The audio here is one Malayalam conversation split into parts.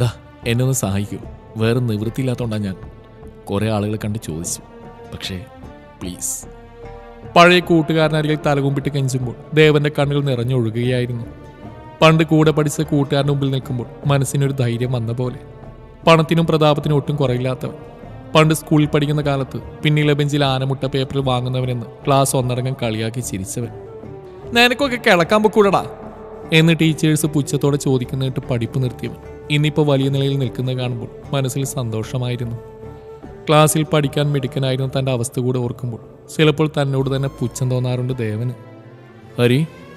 ഡാ എന്നെ ഒന്ന് സഹായിക്കൂ വേറെ നിവൃത്തിയില്ലാത്തതുകൊണ്ടാണ് ഞാൻ കുറേ ആളുകളെ കണ്ട് ചോദിച്ചു പക്ഷേ പ്ലീസ് പഴയ കൂട്ടുകാരനരികിൽ തലകുമ്പിട്ട് കെഞ്ചുമ്പോൾ ദേവന്റെ കണ്ണുകൾ നിറഞ്ഞൊഴുകുകയായിരുന്നു പണ്ട് കൂടെ പഠിച്ച കൂട്ടുകാരന് മുമ്പിൽ നിൽക്കുമ്പോൾ മനസ്സിനൊരു ധൈര്യം വന്ന പോലെ പണത്തിനും പ്രതാപത്തിനും ഒട്ടും കുറയില്ലാത്തവൻ പണ്ട് സ്കൂളിൽ പഠിക്കുന്ന കാലത്ത് പിന്നിലെ ബെഞ്ചിൽ ആനമുട്ട പേപ്പറിൽ വാങ്ങുന്നവനെന്ന് ക്ലാസ് ഒന്നടങ്കം കളിയാക്കി ചിരിച്ചവൻ നിനക്കൊക്കെ കിളക്കാൻ പൊക്കൂടടാ എന്ന് ടീച്ചേഴ്സ് പുച്ഛത്തോടെ ചോദിക്കുന്നിട്ട് പഠിപ്പ് നിർത്തിയവൻ ഇന്നിപ്പോൾ വലിയ നിലയിൽ നിൽക്കുന്നത് കാണുമ്പോൾ മനസ്സിൽ സന്തോഷമായിരുന്നു ക്ലാസ്സിൽ പഠിക്കാൻ മിടുക്കനായിരുന്ന തൻ്റെ അവസ്ഥ കൂടെ ഓർക്കുമ്പോൾ ചിലപ്പോൾ തന്നോട് തന്നെ പുച്ഛം തോന്നാറുണ്ട് ദേവന് ഹരി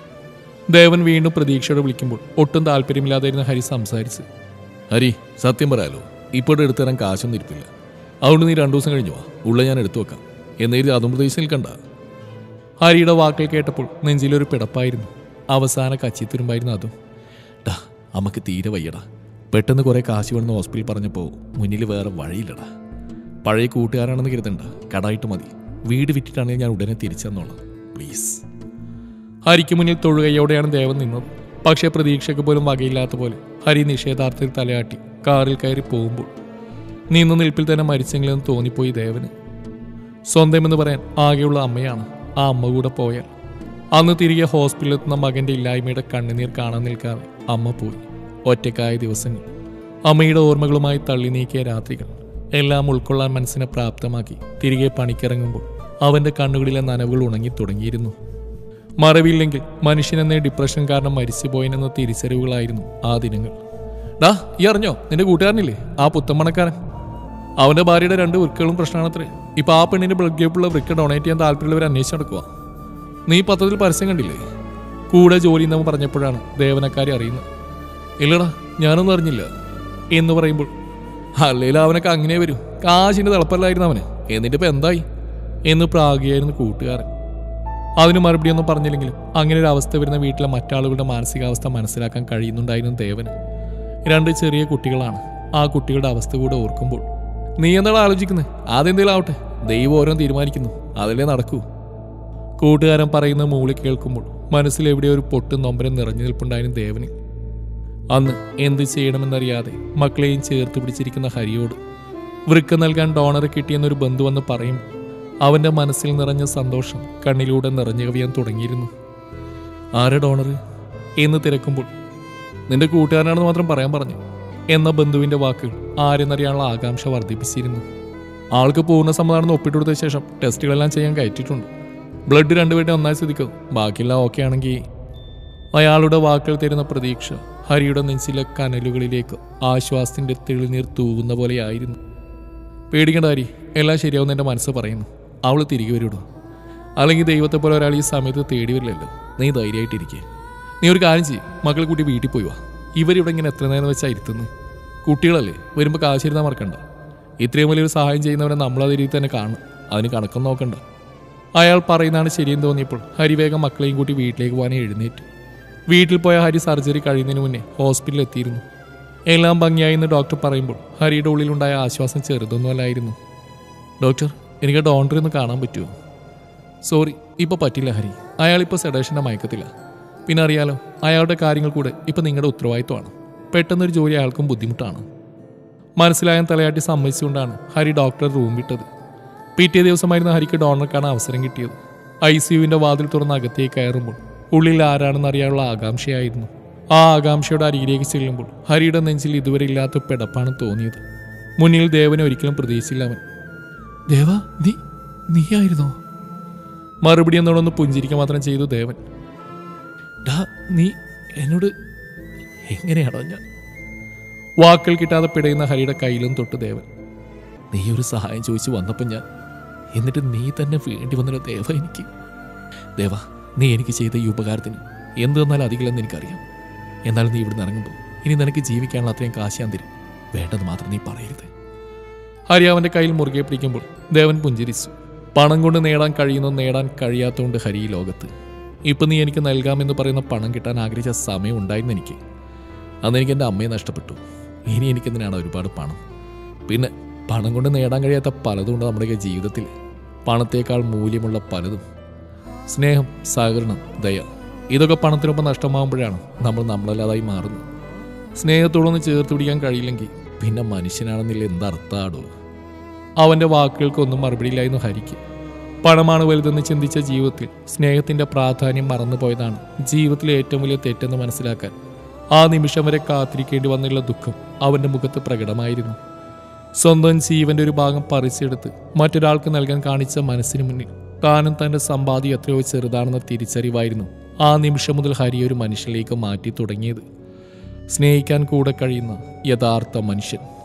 ദേവൻ വീണ്ടും പ്രതീക്ഷയോടെ വിളിക്കുമ്പോൾ ഒട്ടും താല്പര്യമില്ലാതിരുന്ന ഹരി സംസാരിച്ച് ഹരി സത്യം പറയാലോ ഇപ്പോഴും എടുത്തു തരാൻ കാശൊന്നും ഇരിപ്പില്ല അതുകൊണ്ട് നീ രണ്ടു ദിവസം കഴിഞ്ഞു വാ ഉള്ള ഞാൻ എടുത്തു വെക്കാം എന്നേരി അതും പ്രതീക്ഷ നിൽക്കണ്ട ഹരിയുടെ വാക്കുകൾ കേട്ടപ്പോൾ നെഞ്ചിലൊരു പിടപ്പായിരുന്നു അവസാന കച്ചിത്തുരുമ്പായിരുന്നു അതും ഡാ അമ്മക്ക് തീരെ വയ്യടാ പെട്ടെന്ന് കുറെ കാശ് വേണമെന്ന് ഹോസ്പിറ്റലിൽ പറഞ്ഞപ്പോൾ മുന്നിൽ വേറെ വഴിയില്ലടാ പഴയ കൂട്ടുകാരാണെന്ന് കരുതണ്ട കടായിട്ട് മതി വീട് വിറ്റിട്ടാണെങ്കിൽ ഞാൻ ഉടനെ തിരിച്ചെന്നോളാം പ്ലീസ് ഹരിക്ക് മുന്നിൽ തൊഴുകയോടെയാണ് ദേവൻ നിന്നത് പക്ഷേ പ്രതീക്ഷയ്ക്ക് പോലും വകയില്ലാത്ത പോലെ ഹരി നിഷേധാർത്ഥത്തിൽ തലയാട്ടി കാറിൽ കയറി പോകുമ്പോൾ നിന്ന നിൽപ്പിൽ തന്നെ മരിച്ചെങ്കിലെന്ന് തോന്നിപ്പോയി ദേവന് സ്വന്തമെന്ന് പറയാൻ ആകെയുള്ള അമ്മയാണ് ആ അമ്മ കൂടെ പോയാൽ അന്ന് തിരികെ ഹോസ്പിറ്റലിൽ എത്തുന്ന മകന്റെ ഇല്ലായ്മയുടെ കണ്ണുനീർ കാണാൻ നിൽക്കാതെ അമ്മ പോയി ഒറ്റക്കായ ദിവസങ്ങൾ അമ്മയുടെ ഓർമ്മകളുമായി തള്ളി നീക്കിയ രാത്രികൾ എല്ലാം ഉൾക്കൊള്ളാൻ മനസ്സിനെ പ്രാപ്തമാക്കി തിരികെ പണിക്കിറങ്ങുമ്പോൾ അവന്റെ കണ്ണുകളിലെ നനവുകൾ ഉണങ്ങി തുടങ്ങിയിരുന്നു മറവില്ലെങ്കിൽ മനുഷ്യനെന്ന ഡിപ്രഷൻ കാരണം മരിച്ചുപോയെന്ന തിരിച്ചറിവുകളായിരുന്നു ആ ദിനങ്ങൾ ഡാ ഈ അറിഞ്ഞോ നിന്റെ കൂട്ടുകാരനില്ലേ ആ പുത്തമ്മണക്കാരൻ അവന്റെ ഭാര്യയുടെ രണ്ട് വൃക്കകളും പ്രശ്നമാണത്രേ ഇപ്പൊ ആ പെണ്ണിന്റെ ബ്ലഡ് ഗ്രൂപ്പുള്ള വൃക്ക ഡൊണേറ്റ് ചെയ്യാൻ താല്പര്യമുള്ളവർ അന്വേഷിച്ച് നടക്കുക നീ പത്രത്തിൽ പരസ്യം കണ്ടില്ലേ കൂടെ ജോലി ചെയ്യുന്നവൻ പറഞ്ഞപ്പോഴാണ് ദേവനക്കാരി അറിയുന്നത് ഇല്ലടാ ഞാനൊന്നും അറിഞ്ഞില്ല എന്ന് പറയുമ്പോൾ അല്ലേലും അവനൊക്കെ അങ്ങനെ വരും കാശിന്റെ തിളപ്പല്ലായിരുന്നു അവന് എന്നിട്ട് ഇപ്പൊ എന്തായി എന്ന് പ്രാഗിയായിരുന്നു കൂട്ടുകാരൻ അതിന് മറുപടിയൊന്നും പറഞ്ഞില്ലെങ്കിലും അങ്ങനെ ഒരു അവസ്ഥ വരുന്ന വീട്ടിലെ മറ്റാളുകളുടെ മാനസികാവസ്ഥ മനസ്സിലാക്കാൻ കഴിയുന്നുണ്ടായിരുന്നു ദേവന് രണ്ട് ചെറിയ കുട്ടികളാണ് ആ കുട്ടികളുടെ അവസ്ഥ കൂടെ ഓർക്കുമ്പോൾ നീ എന്താണ് ആലോചിക്കുന്നത് അതെന്തേലും ആവട്ടെ ദൈവം ഓരോന്ന് തീരുമാനിക്കുന്നു അതിലേ നടക്കൂ കൂട്ടുകാരൻ പറയുന്ന മൂളി കേൾക്കുമ്പോൾ മനസ്സിൽ എവിടെ ഒരു പൊട്ടും നൊമ്പരം നിറഞ്ഞു നിൽപ്പുണ്ടായിരുന്നു ദേവന് അന്ന് എന്ത് ചെയ്യണമെന്നറിയാതെ മക്കളെയും ചേർത്ത് പിടിച്ചിരിക്കുന്ന ഹരിയോട് വൃക്ക നൽകാൻ ഡോണറെ കിട്ടിയെന്നൊരു ബന്ധു വന്ന് പറയും അവന്റെ മനസ്സിൽ നിറഞ്ഞ സന്തോഷം കണ്ണിലൂടെ നിറഞ്ഞു കവിയാൻ തുടങ്ങിയിരുന്നു ആരെ ഡോണർ എന്ന് തിരക്കുമ്പോൾ നിന്റെ കൂട്ടുകാരനാണെന്ന് മാത്രം പറയാൻ പറഞ്ഞു എന്ന ബന്ധുവിന്റെ വാക്കുകൾ ആരെന്നറിയാനുള്ള ആകാംക്ഷ വർദ്ധിപ്പിച്ചിരുന്നു ആൾക്ക് പൂർണ്ണ സമ്മതാണെന്ന് ഒപ്പിട്ട് കൊടുത്ത ശേഷം ടെസ്റ്റുകളെല്ലാം ചെയ്യാൻ കയറ്റിയിട്ടുണ്ട് ബ്ലഡ് രണ്ടുപേരുടെ ഒന്നായി സ്ഥിതിക്കും ബാക്കിയെല്ലാം ഓക്കെ ആണെങ്കിൽ അയാളുടെ വാക്കുകൾ തരുന്ന പ്രതീക്ഷ ഹരിയുടെ നെഞ്ചിലെ കനലുകളിലേക്ക് ആശ്വാസത്തിന്റെ തെളിനീർ തൂവുന്ന പോലെയായിരുന്നു പേടിക്കേണ്ട ഹരി എല്ലാം ശരിയാവുന്ന എൻ്റെ മനസ്സ് പറയുന്നു അവൾ തിരികെ വരുടോ അല്ലെങ്കിൽ ദൈവത്തെ പോലെ ഒരാൾ ഈ സമയത്ത് തേടി വരില്ലല്ലോ നീ ധൈര്യമായിട്ടിരിക്കേ നീ ഒരു കാര്യം ചെയ്യും മക്കളെ കൂട്ടി വീട്ടിൽ പോയി വാ ഇവരിവിടെ ഇങ്ങനെ എത്ര നേരം വെച്ചാൽ ഇരുത്തുന്നു കുട്ടികളല്ലേ വരുമ്പോൾ കാശിരുന്നാൽ മറക്കണ്ട ഇത്രയും വലിയൊരു സഹായം ചെയ്യുന്നവരെ നമ്മൾ അതേ രീതി തന്നെ കാണും അതിന് കണക്കൊന്നും നോക്കണ്ട അയാൾ പറയുന്നതാണ് ശരിയെന്ന് തോന്നിയപ്പോൾ ഹരി വേഗം മക്കളെയും കൂട്ടി വീട്ടിലേക്ക് പോകാൻ എഴുന്നേറ്റു വീട്ടിൽ പോയ ഹരി സർജറി കഴിയുന്നതിന് മുന്നേ ഹോസ്പിറ്റലിൽ എത്തിയിരുന്നു എല്ലാം ഭംഗിയായി എന്ന് ഡോക്ടർ പറയുമ്പോൾ ഹരിയുടെ ഉള്ളിലുണ്ടായ ആശ്വാസം ചെറുതൊന്നുമല്ലായിരുന്നു ഡോക്ടർ എനിക്ക് ഡോണ്ടറി ഒന്ന് കാണാൻ പറ്റുമോ സോറി ഇപ്പോൾ പറ്റില്ല ഹരി അയാളിപ്പോൾ സെഡേഷൻ്റെ മയക്കത്തില്ല പിന്നെ അറിയാലോ അയാളുടെ കാര്യങ്ങൾ കൂടെ ഇപ്പം നിങ്ങളുടെ ഉത്തരവാദിത്വമാണ് പെട്ടെന്നൊരു ജോലി അയാൾക്കും ബുദ്ധിമുട്ടാണ് മനസ്സിലായാൻ തലയാട്ടി സമ്മതിച്ചുകൊണ്ടാണ് ഹരി ഡോക്ടർ റൂം വിട്ടത് പിറ്റേ ദിവസമായിരുന്നു ഹരിക്ക് ഡോണർ കാണാൻ അവസരം കിട്ടിയത് ഐ സിയുവിൻ്റെ വാതിൽ തുറന്ന് അകത്തേക്ക് കയറുമ്പോൾ ഉള്ളിൽ ആരാണെന്ന് അറിയാനുള്ള ആകാംക്ഷയായിരുന്നു ആ ആകാംക്ഷയുടെ അരികിലേക്ക് ചെല്ലുമ്പോൾ ഹരിയുടെ നെഞ്ചിൽ ഇതുവരെ ഇല്ലാത്ത പിടപ്പാണ് തോന്നിയത് മുന്നിൽ ദേവനെ ഒരിക്കലും പ്രതീക്ഷിച്ചില്ല അവൻ ദേവ നീ നീയായിരുന്നോ മറുപടി എന്നോടൊന്ന് പുഞ്ചിരിക്കുക മാത്രം ചെയ്തു ദേവൻ ഡാ നീ എന്നോട് എങ്ങനെയാണോ ഞാൻ വാക്കുകൾ കിട്ടാതെ പിടയുന്ന ഹരിയുടെ കയ്യിലും തൊട്ട് ദേവൻ നീ ഒരു സഹായം ചോദിച്ചു വന്നപ്പോൾ ഞാൻ എന്നിട്ട് നീ തന്നെ വേണ്ടി വന്നല്ലോ ദേവ എനിക്ക് ദേവ നീ എനിക്ക് ചെയ്ത ഈ ഉപകാരത്തിന് എന്ത് തന്നാലും അധികമില്ലെന്ന് എനിക്കറിയാം എന്നാൽ നീ ഇവിടുന്ന് ഇറങ്ങുമ്പോൾ ഇനി നിനക്ക് ജീവിക്കാനുള്ള അത്രയും കാശ് ഞാൻ തരും വേണ്ടത് മാത്രം നീ പറയരുത് ഹരി അവന്റെ കയ്യിൽ മുറുകെ പിടിക്കുമ്പോൾ ദേവൻ പുഞ്ചിരിച്ചു പണം കൊണ്ട് നേടാൻ കഴിയുന്നത് നേടാൻ കഴിയാത്തതുകൊണ്ട് ഹരി ഈ ലോകത്ത് ഇപ്പം നീ എനിക്ക് നൽകാമെന്ന് പറയുന്ന പണം കിട്ടാൻ ആഗ്രഹിച്ച സമയം ഉണ്ടായിരുന്നു എനിക്ക് അന്ന് എനിക്ക് എൻ്റെ അമ്മയെ നഷ്ടപ്പെട്ടു ഇനി എനിക്കെന്തിനാണ് ഒരുപാട് പണം പിന്നെ പണം കൊണ്ട് നേടാൻ കഴിയാത്ത പലതുണ്ട് നമ്മുടെയൊക്കെ ജീവിതത്തിൽ പണത്തേക്കാൾ മൂല്യമുള്ള പലതും സ്നേഹം സഹകരണം ദയ ഇതൊക്കെ പണത്തിനൊപ്പം നഷ്ടമാകുമ്പോഴാണ് നമ്മൾ നമ്മളല്ലാതായി മാറുന്നത് സ്നേഹത്തോടൊന്ന് ചേർത്ത് പിടിക്കാൻ കഴിയില്ലെങ്കിൽ പിന്നെ മനുഷ്യനാണെന്നില്ല എന്തർത്ഥാടോ അവൻ്റെ വാക്കുകൾക്കൊന്നും മറുപടിയില്ലായിരുന്നു ഹരിക്ക് പണമാണ് വലുതെന്ന് ചിന്തിച്ച ജീവിതത്തിൽ സ്നേഹത്തിന്റെ പ്രാധാന്യം മറന്നുപോയതാണ് ജീവിതത്തിലെ ഏറ്റവും വലിയ തെറ്റെന്ന് മനസ്സിലാക്കാൻ ആ നിമിഷം വരെ കാത്തിരിക്കേണ്ടി വന്നുള്ള ദുഃഖം അവന്റെ മുഖത്ത് പ്രകടമായിരുന്നു സ്വന്തം ജീവന്റെ ഒരു ഭാഗം പറിച്ചെടുത്ത് മറ്റൊരാൾക്ക് നൽകാൻ കാണിച്ച മനസ്സിന് മുന്നിൽ താനും തന്റെ സമ്പാദ്യം എത്രയോ ചെറുതാണെന്ന തിരിച്ചറിവായിരുന്നു ആ നിമിഷം മുതൽ ഹരി ഒരു മനുഷ്യനിലേക്ക് മാറ്റി തുടങ്ങിയത് സ്നേഹിക്കാൻ കൂടെ കഴിയുന്ന യഥാർത്ഥ മനുഷ്യൻ